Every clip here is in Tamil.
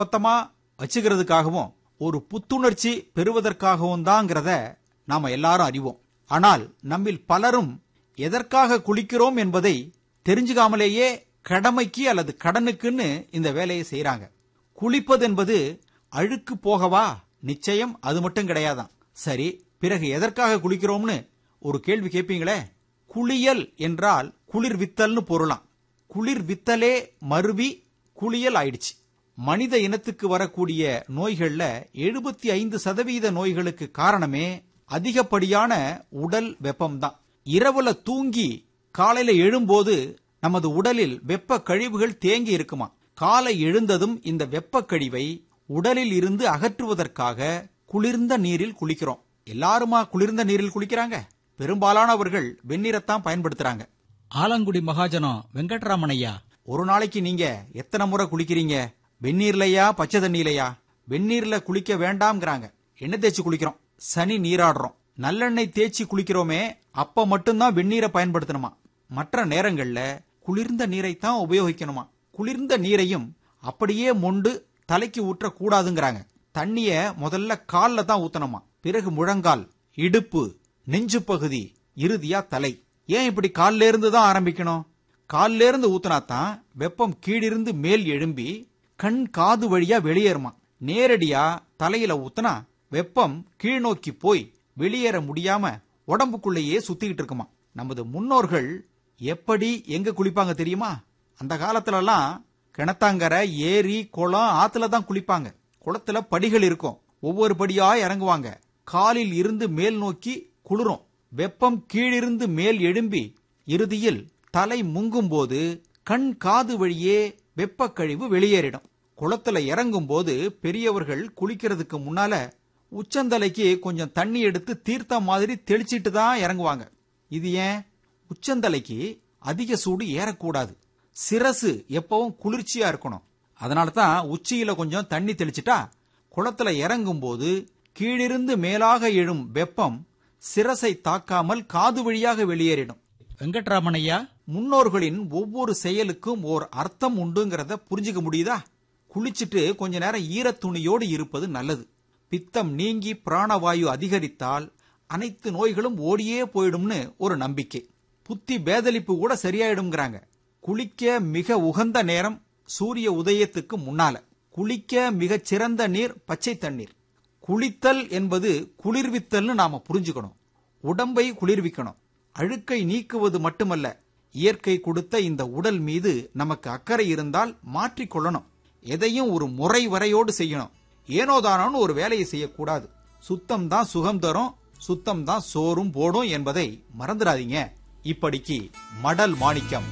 சுத்தமா வச்சுக்கிறதுக்காகவும் ஒரு புத்துணர்ச்சி பெறுவதற்காகவும் தாங்கிறத நாம எல்லாரும் அறிவோம் ஆனால் நம்மில் பலரும் எதற்காக குளிக்கிறோம் என்பதை தெரிஞ்சுக்காமலேயே கடமைக்கு அல்லது கடனுக்குன்னு இந்த வேலையை செய்யறாங்க குளிப்பது என்பது அழுக்கு போகவா நிச்சயம் அது மட்டும் கிடையாதான் சரி பிறகு எதற்காக குளிக்கிறோம்னு ஒரு கேள்வி கேட்பீங்களே குளியல் என்றால் குளிர் வித்தல்னு பொருளாம் குளிர் வித்தலே மருவி குளியல் ஆயிடுச்சு மனித இனத்துக்கு வரக்கூடிய நோய்கள்ல எழுபத்தி ஐந்து சதவீத நோய்களுக்கு காரணமே அதிகப்படியான உடல் வெப்பம்தான் இரவுல தூங்கி காலையில எழும்போது நமது உடலில் வெப்ப கழிவுகள் தேங்கி இருக்குமா காலை எழுந்ததும் இந்த வெப்ப கழிவை உடலில் இருந்து அகற்றுவதற்காக குளிர்ந்த நீரில் குளிக்கிறோம் எல்லாருமா குளிர்ந்த நீரில் குளிக்கிறாங்க பெரும்பாலானவர்கள் வெந்நீரைத்தான் பயன்படுத்துறாங்க ஆலங்குடி மகாஜனம் வெங்கட்ராமனையா ஒரு நாளைக்கு நீங்க எத்தனை முறை குளிக்கிறீங்க வெந்நீர்லயா பச்சை தண்ணியிலையா வெந்நீர்ல குளிக்க வேண்டாம்ங்கிறாங்க எண்ணெய் தேய்ச்சி குளிக்கிறோம் சனி நீராடுறோம் நல்லெண்ணெய் தேய்ச்சி குளிக்கிறோமே அப்ப மட்டும்தான் வெந்நீரை பயன்படுத்தணுமா மற்ற நேரங்கள்ல குளிர்ந்த நீரைத்தான் உபயோகிக்கணுமா குளிர்ந்த நீரையும் அப்படியே மொண்டு தலைக்கு ஊற்ற கூடாதுங்கிறாங்க தண்ணிய முதல்ல கால்ல தான் ஊத்தணுமா பிறகு முழங்கால் இடுப்பு நெஞ்சு பகுதி இறுதியா தலை ஏன் இப்படி கால்ல இருந்து தான் ஆரம்பிக்கணும் கால்ல இருந்து ஊத்துனாதான் வெப்பம் கீழிருந்து மேல் எழும்பி கண் காது வழியா வெளியேறுமா நேரடியா தலையில ஊத்துனா வெப்பம் கீழ் நோக்கி போய் வெளியேற முடியாம உடம்புக்குள்ளேயே சுத்திக்கிட்டு இருக்குமா நமது முன்னோர்கள் எப்படி எங்க குளிப்பாங்க தெரியுமா அந்த காலத்துல எல்லாம் கிணத்தாங்கரை ஏரி குளம் ஆத்துல தான் குளிப்பாங்க குளத்துல படிகள் இருக்கும் ஒவ்வொரு படியா இறங்குவாங்க காலில் இருந்து மேல் நோக்கி குளிரும் வெப்பம் கீழிருந்து மேல் எழும்பி இறுதியில் தலை முங்கும் போது கண் காது வழியே வெப்ப கழிவு வெளியேறிடும் குளத்துல இறங்கும் போது பெரியவர்கள் குளிக்கிறதுக்கு முன்னால உச்சந்தலைக்கு கொஞ்சம் தண்ணி எடுத்து தீர்த்தம் மாதிரி தெளிச்சிட்டு தான் இறங்குவாங்க இது ஏன் உச்சந்தலைக்கு அதிக சூடு ஏறக்கூடாது சிரசு எப்பவும் குளிர்ச்சியா இருக்கணும் அதனால தான் உச்சியில கொஞ்சம் தண்ணி தெளிச்சிட்டா குளத்துல இறங்கும் போது கீழிருந்து மேலாக எழும் வெப்பம் சிரசை தாக்காமல் காது வழியாக வெளியேறிடும் வெங்கட்ராமனையா முன்னோர்களின் ஒவ்வொரு செயலுக்கும் ஓர் அர்த்தம் உண்டுங்கிறத புரிஞ்சுக்க முடியுதா குளிச்சிட்டு கொஞ்ச நேரம் ஈரத் துணியோடு இருப்பது நல்லது பித்தம் நீங்கி பிராணவாயு அதிகரித்தால் அனைத்து நோய்களும் ஓடியே போயிடும்னு ஒரு நம்பிக்கை புத்தி பேதலிப்பு கூட சரியாயிடும்ங்கிறாங்க குளிக்க மிக உகந்த நேரம் சூரிய உதயத்துக்கு முன்னால குளிக்க மிகச் சிறந்த நீர் பச்சை தண்ணீர் குளித்தல் என்பது குளிர்வித்தல்னு நாம புரிஞ்சுக்கணும் உடம்பை குளிர்விக்கணும் அழுக்கை நீக்குவது மட்டுமல்ல இயற்கை கொடுத்த இந்த உடல் மீது நமக்கு அக்கறை இருந்தால் மாற்றிக்கொள்ளணும் எதையும் ஒரு முறை வரையோடு செய்யணும் ஏனோதானோன்னு ஒரு வேலையை செய்யக்கூடாது சுத்தம் தான் சுகம் தரும் சுத்தம் தான் சோறும் போடும் என்பதை மறந்துடாதீங்க இப்படிக்கு மடல் மாணிக்கம்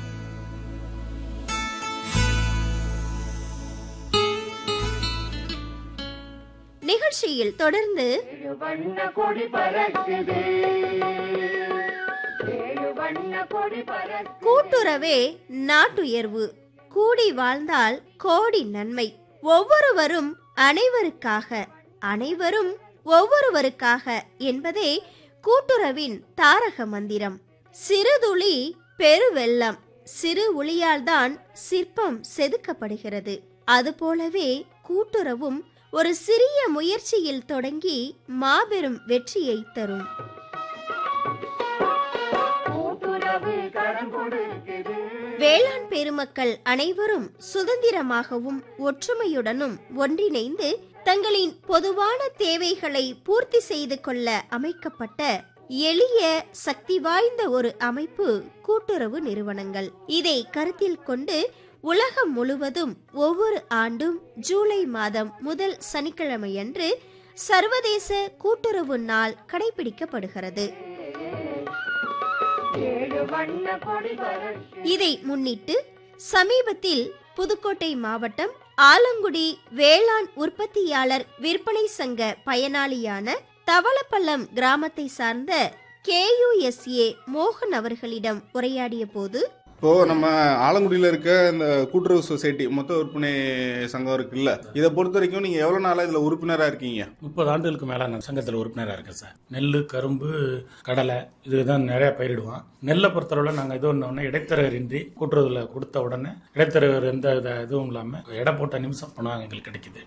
நிகழ்ச்சியில் தொடர்ந்து ஏழு வண்ண கொடி பறக்குது ஏழு வண்ண கொடி பறக்குது கூட்டுறவே நாட்டுயர்வு கூடி வாழ்ந்தால் கோடி நன்மை ஒவ்வொருவரும் அனைவருக்காக அனைவரும் ஒவ்வொருவருக்காக என்பதே கூட்டுறவின் தாரக மந்திரம் சிறுதுளி பெருவெள்ளம் சிறு ஒளியால்தான் சிற்பம் செதுக்கப்படுகிறது அதுபோலவே கூட்டுறவும் ஒரு சிறிய முயற்சியில் தொடங்கி மாபெரும் வெற்றியை தரும் கூட்டுறவு கரம் கொடுக்குது வேளாண் பெருமக்கள் அனைவரும் சுதந்திரமாகவும் ஒற்றுமையுடனும் ஒன்றிணைந்து தங்களின் பொதுவான தேவைகளை பூர்த்தி செய்து கொள்ள அமைக்கப்பட்ட எளிய சக்தி வாய்ந்த ஒரு அமைப்பு கூட்டுறவு நிறுவனங்கள் இதை கருத்தில் கொண்டு உலகம் முழுவதும் ஒவ்வொரு ஆண்டும் ஜூலை மாதம் முதல் சனிக்கிழமையன்று சர்வதேச கூட்டுறவு நாள் கடைபிடிக்கப்படுகிறது ஏழு வண்ண கொடி பறக்குது இதை முன்னிட்டு சமீபத்தில் புதுக்கோட்டை மாவட்டம் ஆலங்குடி வேளாண் உற்பத்தியாளர் விற்பனை சங்க பயனாளியான தவளப்பள்ளம் கிராமத்தை சார்ந்த கேயுஎஸ்ஏ மோகன் அவர்களிடம் உரையாடிய போது இப்போ நம்ம ஆலங்குடியில இருக்க இந்த கூட்டுறவு சொசைட்டி மொத்த விற்பனை சங்கம் இருக்குல்ல இதை பொறுத்த வரைக்கும் நீங்க எவ்வளவு நாளா இதுல உறுப்பினரா இருக்கீங்க முப்பது ஆண்டுகளுக்கு மேல நான் சங்கத்தில் உறுப்பினராக இருக்கேன் சார் நெல் கரும்பு கடலை இதுதான் நிறைய பயிரிடுவோம் நெல்லை பொறுத்தளவில் நாங்கள் இது ஒன்று இடைத்தரகர் இன்றி கூட்டுறதுல கொடுத்த உடனே இடைத்தரகர் எந்த இத- இதுவும் இல்லாமல் எடை போட்ட நிமிஷம் பணம் எங்களுக்கு கிடைக்குது